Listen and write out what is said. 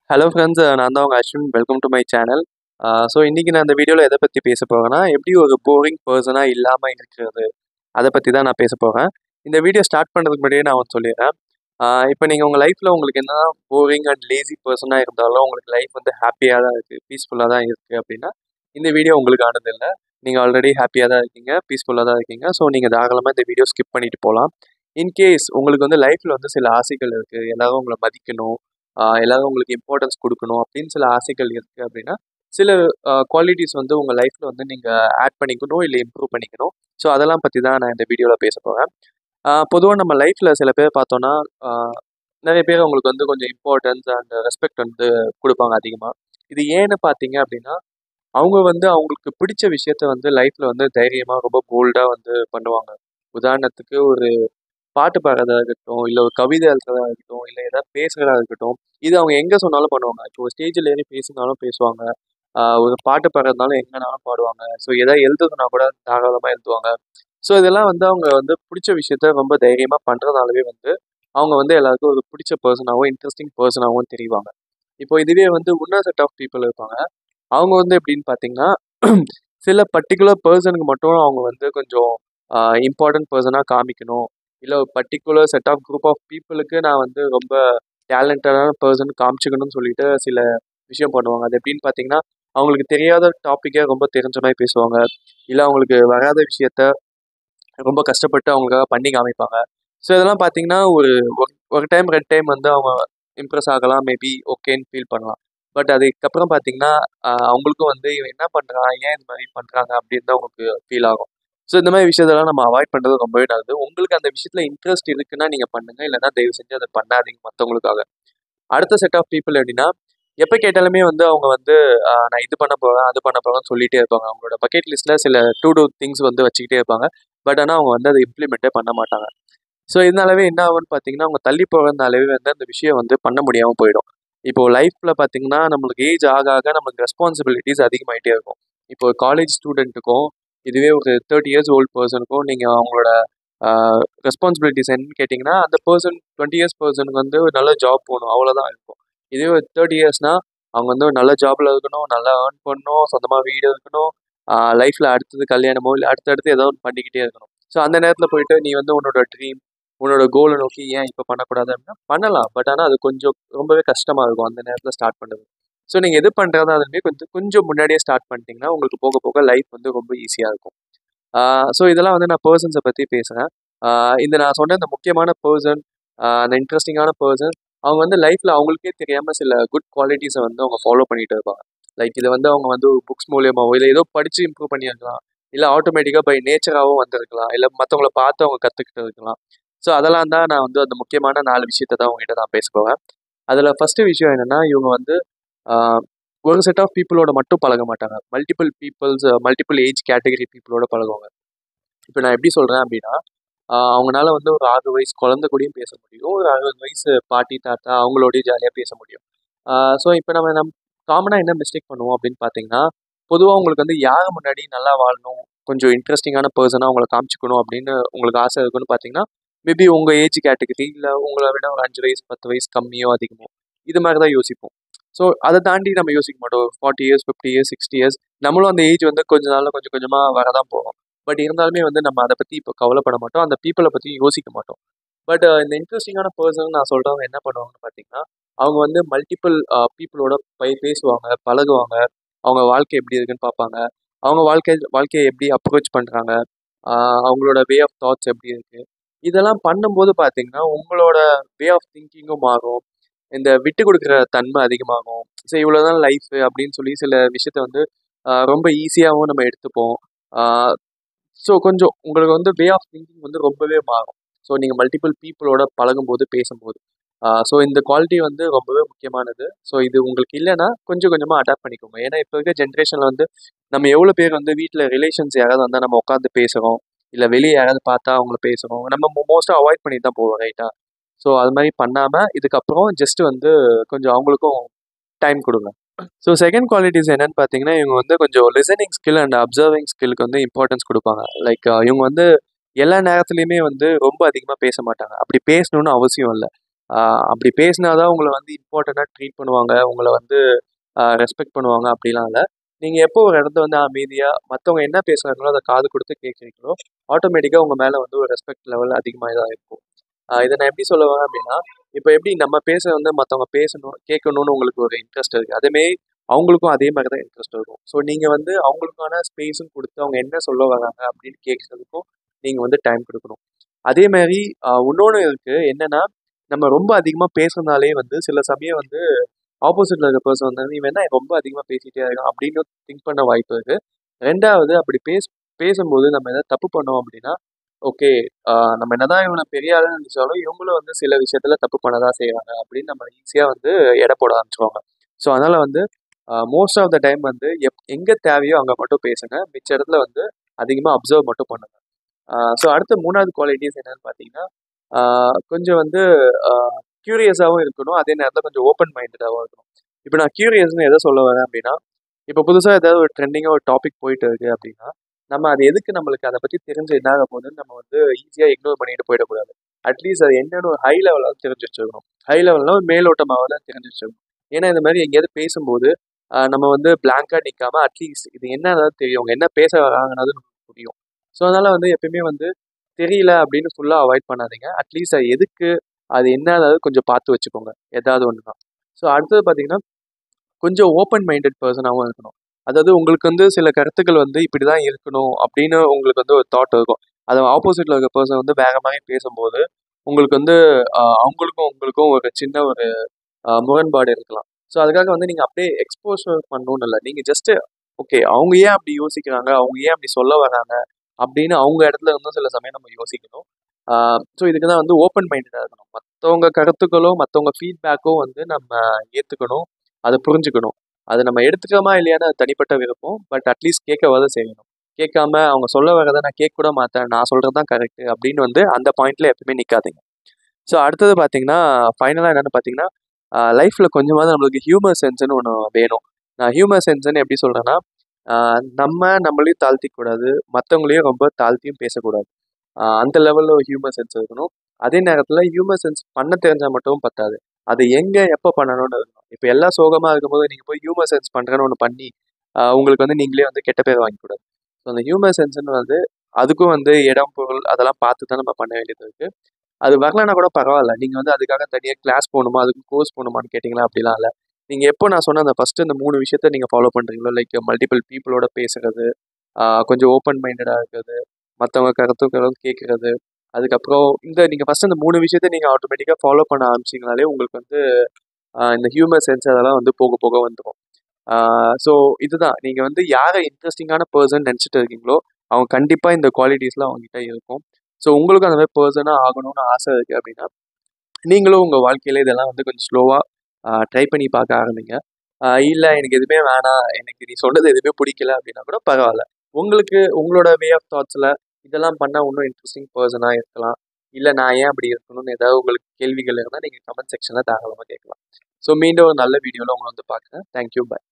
hello friends நான் தான் உங்கள் Ashwin welcome to my channel so இன்றைக்கி நான் இந்த வீடியோவில் எதை பற்றி பேச போகிறேன்னா எப்படி ஒரு போரிங் பர்சனாக இல்லாமல் இருக்கிறது அதை பற்றி தான் நான் பேச போகிறேன் இந்த வீடியோ ஸ்டார்ட் பண்ணுறதுக்கு முன்னாடியே நான் வந்து சொல்லிடுறேன் இப்போ நீங்கள் உங்கள் லைஃப்பில் உங்களுக்கு என்ன போரிங் அண்ட் லேசி பர்சனாக இருந்தாலும் உங்களுக்கு லைஃப் வந்து ஹாப்பியாக தான் இருக்குது பீஸ்ஃபுல்லாக தான் இருக்குது அப்படின்னா இந்த வீடியோ உங்களுக்கு ஆனதில்லை நீங்கள் ஆல்ரெடி ஹாப்பியாக தான் இருக்கீங்க பீஸ்ஃபுல்லாக தான் இருக்கீங்க ஸோ நீங்கள் தாராளமாக இந்த வீடியோ ஸ்கிப் பண்ணிட்டு போகலாம் இன்கேஸ் உங்களுக்கு வந்து லைஃப்பில் வந்து சில ஆசைகள் இருக்குது எல்லாரும் உங்களை மதிக்கணும் ஆஹ் எல்லாரும் உங்களுக்கு இம்பார்ட்டன்ஸ் கொடுக்கணும் அப்படின்னு சில ஆசைகள் இருக்குது அப்படின்னா சில குவாலிட்டிஸ் வந்து உங்கள் லைஃப்பில் வந்து நீங்கள் ஆட் பண்ணிக்கணும் இல்லை இம்ப்ரூவ் பண்ணிக்கணும் ஸோ அதெல்லாம் பற்றி தான் நான் இந்த வீடியோவில் பேச போகிறேன் பொதுவாக நம்ம லைஃப்பில் சில பேர் பார்த்தோன்னா ஆஹ் நிறைய பேர் அவங்களுக்கு வந்து கொஞ்சம் இம்பார்ட்டன்ஸ் அண்ட் ரெஸ்பெக்ட் வந்து கொடுப்பாங்க அதிகமாக இது ஏன்னு பார்த்தீங்க அப்படின்னா அவங்க வந்து அவங்களுக்கு பிடிச்ச விஷயத்த வந்து லைஃப்பில் வந்து தைரியமாக ரொம்ப போல்டாக வந்து பண்ணுவாங்க உதாரணத்துக்கு ஒரு பாட்டு பாடுறதா இருக்கட்டும் இல்லை ஒரு கவிதை எழுதுறதா இருக்கட்டும் இல்லை ஏதாவது பேசுகிறதா இருக்கட்டும் இது அவங்க எங்கே சொன்னாலும் பண்ணுவாங்க இப்போ ஒரு ஸ்டேஜில் ஏறி பேசினாலும் பேசுவாங்க ஆஹ் ஒரு பாட்டு பாடுறதுனாலும் எங்கேனாலும் பாடுவாங்க ஸோ எதாவது எழுதுனா கூட தாராளமாக எழுதுவாங்க ஸோ இதெல்லாம் வந்து அவங்க வந்து பிடிச்ச விஷயத்த ரொம்ப தைரியமாக பண்ணுறதுனாலவே வந்து அவங்க வந்து எல்லாருக்கும் ஒரு பிடிச்ச பர்சனாகவும் இன்ட்ரெஸ்டிங் பர்சனாகவும் தெரிவாங்க இப்போ இதுவே வந்து இன்னொரு செட் ஆஃப் பீப்புள் இருப்பாங்க அவங்க வந்து எப்படின்னு பார்த்தீங்கன்னா சில பர்டிகுலர் பர்சனுக்கு மட்டும் அவங்க வந்து கொஞ்சம் இம்பார்ட்டன்ட் பர்சனாக காமிக்கணும் இல்லை ஒரு particular set of group of பீப்புளுக்கு நான் வந்து ரொம்ப டேலண்டடான பர்சன் காமிச்சிக்கணும்னு சொல்லிட்டு சில விஷயம் பண்ணுவாங்க அது எப்படின்னு பார்த்தீங்கன்னா அவங்களுக்கு தெரியாத டாப்பிக்கை ரொம்ப தெரிஞ்ச மாதிரி பேசுவாங்க இல்லை அவங்களுக்கு வராத விஷயத்த ரொம்ப கஷ்டப்பட்டு அவங்களுக்காக பண்ணி காமிப்பாங்க ஸோ இதெல்லாம் பார்த்தீங்கன்னா ஒரு ஒரு- ஒரு டைம் ரெண்டு டைம் வந்து அவங்க இம்ப்ரெஸ் ஆகலாம் மேபி ஓகேன்னு ஃபீல் பண்ணலாம் பட் அதுக்கப்புறம் பார்த்தீங்கன்னா ஆஹ் அவங்களுக்கும் வந்து இவன் என்ன பண்ணுறான் ஏன் இந்த மாதிரி பண்ணுறாங்க அப்படின்னு தான் அவங்களுக்கு ஃபீல் ஆகும் ஸோ இந்த மாதிரி விஷயத்தெல்லாம் நம்ம அவாய்ட் பண்ணுறது ரொம்பவே நல்லது உங்களுக்கு அந்த விஷயத்தில் இன்ட்ரெஸ்ட் இருக்குன்னா நீங்கள் பண்ணுங்கள் இல்லைன்னா தயவு செஞ்சு அதை பண்ணாதீங்க மற்றவங்களுக்காக அடுத்த செட் ஆஃப் பீப்புள் எப்படின்னா எப்போ கேட்டாலுமே வந்து அவங்க வந்து ஆஹ் நான் இது பண்ண போகிறேன் அது பண்ண போகிறேன்னு சொல்லிட்டே இருப்பாங்க அவங்களோட பக்கெட் லிஸ்ட்டில் சில டூ டூ திங்ஸ் வந்து வச்சுக்கிட்டே இருப்பாங்க பட் ஆனால் அவங்க வந்து அதை இம்ப்ளிமெண்ட்டே பண்ண மாட்டாங்க ஸோ இதனாலவே என்ன ஆகும்னு பார்த்தீங்கன்னா அவங்க தள்ளி போகிறதுனாலவே வந்து அந்த விஷயம் வந்து பண்ண முடியாமல் போயிடும் இப்போ லைஃப்பில் பார்த்தீங்கன்னா நம்மளுக்கு ஏஜ் ஆக ஆக நம்மளுக்கு ரெஸ்பான்சிபிலிட்டிஸ் அதிகமாயிட்டே இருக்கும் இப்போ காலேஜ் ஸ்டூடெண்ட்டுக்கும் இதுவே ஒரு தேர்ட்டி இயர்ஸ் ஓல்ட் பர்சனுக்கும் நீங்கள் அவங்களோட ரெஸ்பான்சிபிலிட்டிஸ் என்னன்னு கேட்டிங்கன்னா அந்த பர்சன் டுவெண்ட்டி இயர்ஸ் பர்சனுக்கு வந்து ஒரு நல்ல ஜாப் போகணும் அவ்வளோதான் இருக்கும் இதே ஒரு தேர்ட்டி இயர்ஸ்னால் அவங்க வந்து ஒரு நல்ல ஜாப்ல இருக்கணும் நல்லா ஏர்ன் பண்ணணும் சொந்தமாக வீடு இருக்கணும் லைஃப்பில் அடுத்தது கல்யாணமோ இல்லை அடுத்தடுத்து ஏதோ ஒன்று பண்ணிக்கிட்டே இருக்கணும் ஸோ அந்த நேரத்தில் போயிட்டு நீ வந்து உன்னோட ட்ரீம் உன்னோட கோலை நோக்கி ஏன் இப்போ பண்ணக்கூடாது அப்படின்னா பண்ணலாம் பட் ஆனால் அது கொஞ்சம் ரொம்பவே கஷ்டமாக இருக்கும் அந்த நேரத்தில் ஸ்டார்ட் பண்ணுறது ஸோ நீங்கள் எது பண்ணுறதா இருந்தாலுமே கொஞ்சம் கொஞ்சம் முன்னாடியே ஸ்டார்ட் பண்ணிட்டீங்கன்னா உங்களுக்கு போக போக லைஃப் வந்து ரொம்ப ஈஸியாக இருக்கும் ஸோ இதெல்லாம் வந்து நான் பர்சன்ஸை பற்றி பேசுகிறேன் இந்த நான் சொன்ன இந்த முக்கியமான பர்சன் அந்த இன்ட்ரெஸ்டிங்கான பர்சன் அவங்க வந்து லைஃப்பில் அவங்களுக்கே தெரியாமல் சில குட் குவாலிட்டிஸை வந்து அவங்க ஃபாலோ பண்ணிட்டு இருப்பாங்க லைக் இதை வந்து அவங்க வந்து புக்ஸ் மூலியமாவோ இல்லை ஏதோ படித்து இம்ப்ரூவ் பண்ணியிருக்கலாம் இல்லை ஆட்டோமேட்டிக்காக பை நேச்சராகவும் வந்திருக்கலாம் இல்லை மற்றவங்கள பார்த்து அவங்க கற்றுக்கிட்டு இருக்கலாம் ஸோ அதெல்லாம் தான் நான் வந்து அந்த முக்கியமான நாலு விஷயத்தை தான் உங்ககிட்ட நான் பேச போவேன் அதில் ஃபஸ்ட்டு விஷயம் என்னென்னா இவங்க வந்து ஆஹ், ஒரு செட் ஆஃப் பீப்புளோட மட்டும் பழக மாட்டாங்க multiple peoples multiple age category பீப்புளோட பழகுவாங்க இப்போ நான் எப்படி சொல்கிறேன் அப்படின்னா ஆஹ், அவங்கனால வந்து ஒரு ஆறு வயசு குழந்தை கூடயும் பேச முடியும் ஒரு அறுபது வயசு பாட்டி தாத்தா அவங்களோடய ஜாலியாக பேச முடியும் ஸோ இப்போ நம்ம நம் காமனாக என்ன மிஸ்டேக் பண்ணுவோம் அப்படின்னு பார்த்தீங்கன்னா பொதுவாக உங்களுக்கு வந்து யார் முன்னாடி நல்லா வாழணும் கொஞ்சம் இன்ட்ரெஸ்டிங்கான பர்சனாக அவங்கள காமிச்சிக்கணும் அப்படின்னு உங்களுக்கு ஆசை இருக்குன்னு பார்த்தீங்கன்னா மேபி உங்கள் ஏஜ் கேட்டகரி இல்லை உங்களை விட ஒரு அஞ்சு வயசு பத்து வயசு கம்மியோ அதிகமோ இது மாதிரி தான் யோசிப்போம் ஸோ அதை தாண்டி நம்ம யோசிக்க மாட்டோம் forty years fifty years sixty years நம்மளும் அந்த ஏஜ் வந்து கொஞ்ச நாளில் கொஞ்சம் கொஞ்சமாக வரதான் போகும் பட் இருந்தாலுமே வந்து நம்ம அதை பற்றி இப்போ கவலைப்பட மாட்டோம் அந்த பீப்புளை பற்றி யோசிக்க மாட்டோம் பட் இந்த இன்ட்ரெஸ்டிங்கான பர்சன் நான் சொல்கிறவங்க என்ன பண்ணுவாங்கன்னு பார்த்தீங்கன்னா அவங்க வந்து மல்டிபிள் பீப்புளோட பை பேசுவாங்க பழகுவாங்க அவங்க வாழ்க்கை எப்படி இருக்குன்னு பார்ப்பாங்க அவங்க வாழ்க்கை வாழ்க்கையை எப்படி அப்ரோச் பண்ணுறாங்க அவங்களோட வே ஆஃப் தாட்ஸ் எப்படி இருக்குது இதெல்லாம் பண்ணும்போது பார்த்தீங்கன்னா உங்களோட வே ஆஃப் திங்கிங்கும் மாறும் இந்த விட்டு கொடுக்குற தன்மை அதிகமாகும் ஸோ இவ்வளோதான் லைஃப் அப்படின்னு சொல்லி சில விஷயத்த வந்து ஆஹ் ரொம்ப ஈஸியாகவும் நம்ம எடுத்துப்போம் ஸோ கொஞ்சம் உங்களுக்கு வந்து வே ஆஃப் திங்கிங் வந்து ரொம்பவே மாறும் ஸோ நீங்கள் மல்டிபிள் பீப்புளோட பழகும்போது பேசும்போது ஸோ இந்த குவாலிட்டி வந்து ரொம்பவே முக்கியமானது ஸோ இது உங்களுக்கு இல்லைன்னா கொஞ்சம் கொஞ்சமாக அடாப்ட் பண்ணிக்கோங்க ஏன்னா இப்போ இருக்க ஜென்ரேஷனில் வந்து நம்ம எவ்வளோ பேர் வந்து வீட்டில் ரிலேஷன்ஸ் யாராவது வந்தால் நம்ம உட்காந்து பேசுகிறோம் இல்லை வெளியே யாராவது பார்த்தா அவங்கள பேசுகிறோம் நம்ம மோஸ்ட்டாக அவாய்ட் பண்ணி தான் போவோம் ரைட்டாக ஸோ அது மாதிரி பண்ணாமல் இதுக்கப்புறம் ஜஸ்ட் வந்து கொஞ்சம் அவங்களுக்கும் டைம் கொடுங்க ஸோ செகண்ட் குவாலிட்டிஸ் என்னன்னு பார்த்தீங்கன்னா இவங்க வந்து கொஞ்சம் லிசனிங் ஸ்கில் அண்ட் அப்சர்விங் ஸ்கில்க்கு வந்து இம்பார்ட்டன்ஸ் கொடுப்பாங்க லைக் இவங்க வந்து எல்லா நேரத்துலையுமே வந்து ரொம்ப அதிகமாக பேச மாட்டாங்க அப்படி பேசணும்னு அவசியம் இல்லை ஆஹ் அப்படி பேசினா தான் உங்களை வந்து இம்பார்ட்டண்ட்டாக ட்ரீட் பண்ணுவாங்க உங்களை வந்து ரெஸ்பெக்ட் பண்ணுவாங்க அப்படிலாம் இல்லை நீங்கள் எப்போ ஒரு இடத்த வந்து அமைதியாக மற்றவங்க என்ன பேசுகிறாங்களோ அதை காது கொடுத்து கேட்குறீங்களோ ஆட்டோமேட்டிக்காக உங்கள் மேலே வந்து ஒரு ரெஸ்பெக்ட் லெவல் அதிகமாக தான் இருக்கும் ஆஹ் இதை நான் எப்படி சொல்ல வரேன் அப்படின்னா இப்போ எப்படி நம்ம பேச வந்து மற்றவங்க பேசணும் கேட்கணும்னு உங்களுக்கு ஒரு இன்ட்ரெஸ்ட் இருக்குது அதேமாரி அவங்களுக்கும் அதே மாதிரி தான் இன்ட்ரெஸ்ட் இருக்கும் ஸோ நீங்கள் வந்து அவங்களுக்கான ஸ்பேஸும் கொடுத்து அவங்க என்ன சொல்ல வராங்க அப்படின்னு கேட்குறதுக்கும் நீங்கள் வந்து டைம் கொடுக்கணும் அதே மாதிரி இன்னொன்று இருக்குது என்னென்னா நம்ம ரொம்ப அதிகமாக பேசுனாலே வந்து சில சமயம் வந்து ஆப்போசிட்டில் இருக்க பர்சன் வந்து நீ வேணா ரொம்ப அதிகமாக பேசிகிட்டே இருக்கான் அப்படின்னு திங்க் பண்ண வாய்ப்பு இருக்குது ரெண்டாவது அப்படி பேச பேசும்போது நம்ம எதாவது தப்பு பண்ணோம் அப்படின்னா ஓகே நம்ம என்னதான் இவனை பெரிய ஆளுன்னு நினச்சாலும் இவங்களும் வந்து சில விஷயத்துல தப்பு பண்ணதான் செய்வாங்க அப்படின்னு நம்ம ஈஸியாக வந்து எடை போட ஆரம்பிச்சிருவாங்க ஸோ அதனால் வந்து மோஸ்ட் ஆஃப் த டைம் வந்து எப் எங்கே தேவையோ அங்கே மட்டும் பேசுங்க மிச்ச இடத்துல வந்து அதிகமாக அப்சர்வ் மட்டும் பண்ணுங்க ஸோ அடுத்த மூணாவது குவாலிட்டிஸ் என்னன்னு பார்த்தீங்கன்னா ஆஹ் கொஞ்சம் வந்து க்யூரியஸாகவும் இருக்கணும் அதே நேரத்தில் கொஞ்சம் ஓப்பன் மைண்டடாகவும் இருக்கணும் இப்போ நான் க்யூரியஸ்னு எதை சொல்ல வரேன் அப்படின்னா இப்போ புதுசாக ஏதாவது ஒரு ட்ரெண்டிங்காக ஒரு டாபிக் போயிட்டு இருக்கு அப்படின்னா நம்ம அது எதுக்கு நம்மளுக்கு அதை பற்றி தெரிஞ்சு என்னாக போகுதுன்னு நம்ம வந்து ஈஸியாக இக்னோர் பண்ணிட்டு போயிடக்கூடாது அட்லீஸ்ட் அது என்னென்னு ஒரு ஹை லெவலாக தெரிஞ்சு வச்சுக்கணும் ஹை லெவலில் ஒரு மேலோட்டமாக தான் தெரிஞ்சு வச்சுக்கணும் ஏன்னா இந்த மாதிரி எங்கேயாவது பேசும்போது ஆஹ் நம்ம வந்து பிளாங்காக நிற்காம அட்லீஸ்ட் இது என்னதான் தெரியும் அவங்க என்ன பேச வராங்கன்னு நமக்கு புரியும் ஸோ அதனால் வந்து எப்பயுமே வந்து தெரியல அப்படின்னு ஃபுல்லாக அவாய்ட் பண்ணாதீங்க அட்லீஸ்ட் அது எதுக்கு அது என்னதாவது கொஞ்சம் பார்த்து வச்சுக்கோங்க ஏதாவது ஒன்று தான் ஸோ அடுத்தது பார்த்தீங்கன்னா கொஞ்சம் ஓப்பன் மைண்டட் பர்சனாகவும் இருக்கணும் அதாவது உங்களுக்கு வந்து சில கருத்துக்கள் வந்து இப்படி தான் இருக்கணும் அப்படின்னு உங்களுக்கு வந்து ஒரு தாட் இருக்கும் அது ஆப்போசிட்டில் இருக்க பர்சன் வந்து வேற மாதிரி பேசும்போது உங்களுக்கு வந்து ஆஹ் அவங்களுக்கும் உங்களுக்கும் ஒரு சின்ன ஒரு ஆஹ் முரண்பாடு இருக்கலாம் ஸோ அதுக்காக வந்து நீங்கள் அப்படியே எக்ஸ்போஷர் பண்ணணும்னு இல்லை நீங்கள் ஜஸ்ட்டு ஓகே அவங்க ஏன் அப்படி யோசிக்கிறாங்க அவங்க ஏன் அப்படி சொல்ல வராங்க அப்படின்னு அவங்க இடத்துல இருந்து சில சமயம் நம்ம யோசிக்கணும் ஸோ இதுக்கு தான் வந்து ஓப்பன் மைண்டடாக இருக்கணும் மற்றவங்க கருத்துக்களோ மற்றவங்க ஃபீட்பேக்கோ வந்து நம்ம ஏற்றுக்கணும் அதை புரிஞ்சுக்கணும் அது நம்ம எடுத்துக்கமா இல்லையான்னு அது தனிப்பட்ட விருப்பம் பட் அட்லீஸ்ட் கேட்கவாத செய்யணும் கேட்காம அவங்க சொல்ல வரதை நான் கேட்க கூட மாட்டேன் நான் சொல்கிறது தான் கரெக்டு அப்படின்னு வந்து அந்த பாயிண்ட்ல எப்பவுமே நிற்காதீங்க ஸோ அடுத்தது பார்த்தீங்கன்னா ஃபைனலாக என்னென்னு பார்த்தீங்கன்னா லைஃப்பில் கொஞ்சமாவது நம்மளுக்கு ஹியூமர் சென்ஸ்னு ஒன்று வேணும் நான் ஹியூமர் சென்ஸ்னு எப்படி சொல்கிறேன்னா நம்ம நம்மளையும் தாழ்த்திக்கூடாது மற்றவங்களையும் ரொம்ப தாழ்த்தியும் பேசக்கூடாது ஆஹ் அந்த லெவலில் ஒரு ஹியூமர் சென்ஸ் இருக்கணும் அதே நேரத்தில் ஹியூமர் சென்ஸ் பண்ண தெரிஞ்சால் மட்டும் பத்தாது அது எங்கே எப்போ பண்ணணும்னு இருக்கணும் இப்போ எல்லாம் சோகமாக இருக்கும்போது நீங்கள் போய் ஹியூமர் சென்ஸ் பண்ணுறேன்னு ஒன்று பண்ணி ஆஹ் உங்களுக்கு வந்து நீங்களே வந்து கெட்ட பேர் வாங்கிக்கூடாது ஸோ அந்த ஹியூமர் சென்ஸ்னு வந்து அதுக்கும் வந்து இடம் பொருள் அதெல்லாம் பார்த்து தான் நம்ம பண்ண வேண்டியது இருக்குது அது வரலன்னா கூட பரவாயில்ல நீங்கள் வந்து அதுக்காக தனியாக கிளாஸ் போகணுமா அதுக்கு கோர்ஸ் போகணுமான்னு கேட்டிங்களா அப்படிலாம் இல்லை நீங்கள் எப்போ நான் சொன்ன அந்த ஃபஸ்ட்டு அந்த மூணு விஷயத்த நீங்கள் ஃபாலோ பண்ணுறீங்களோ லைக் மல்டிபிள் பீப்புளோட பேசுறது ஆஹ் கொஞ்சம் ஓப்பன் மைண்டடாக இருக்கிறது மற்றவங்க கருத்துக்களும் கேட்குறது அதுக்கப்புறம் இந்த நீங்கள் ஃபஸ்ட் அந்த மூணு விஷயத்த நீங்கள் ஆட்டோமேட்டிக்காக ஃபாலோ பண்ண ஆரம்பிச்சிங்கனாலே உங்களுக்கு வந்து ஆஹ் இந்த ஹியூமர் சென்ஸ் அதெல்லாம் வந்து போக போக வந்துடும் ஸோ இதுதான் நீங்கள் வந்து யாரை இன்ட்ரெஸ்டிங்கான பர்சன் நினச்சிட்டு இருக்கீங்களோ அவங்க கண்டிப்பாக இந்த குவாலிட்டிஸ்லாம் அவங்ககிட்ட இருக்கும் ஸோ உங்களுக்கும் அந்த மாதிரி பர்சனாக ஆகணும்னு ஆசை இருக்குது அப்படின்னா நீங்களும் உங்கள் வாழ்க்கையில் இதெல்லாம் வந்து கொஞ்சம் ஸ்லோவாக ட்ரை பண்ணி பார்க்க ஆரம்பிங்க இல்லை எனக்கு எதுவுமே வேணாம் எனக்கு நீ சொன்னது எதுவுமே பிடிக்கல அப்படின்னா கூட பரவாயில்ல உங்களுக்கு உங்களோட வே ஆஃப் தாட்ஸில் இதெல்லாம் பண்ணால் இன்னும் இன்ட்ரெஸ்டிங் பர்சனாக இருக்கலாம் இல்லை நான் ஏன் அப்படி இருக்கணும்னு ஏதாவது உங்களுக்கு கேள்விகள் இருந்தால் நீங்கள் கமெண்ட் செக்ஷனில் தாராளமாக கேட்கலாம் ஸோ மீண்டும் ஒரு நல்ல வீடியோவில் உங்களை வந்து பார்க்குறேன் தேங்க்யூ பை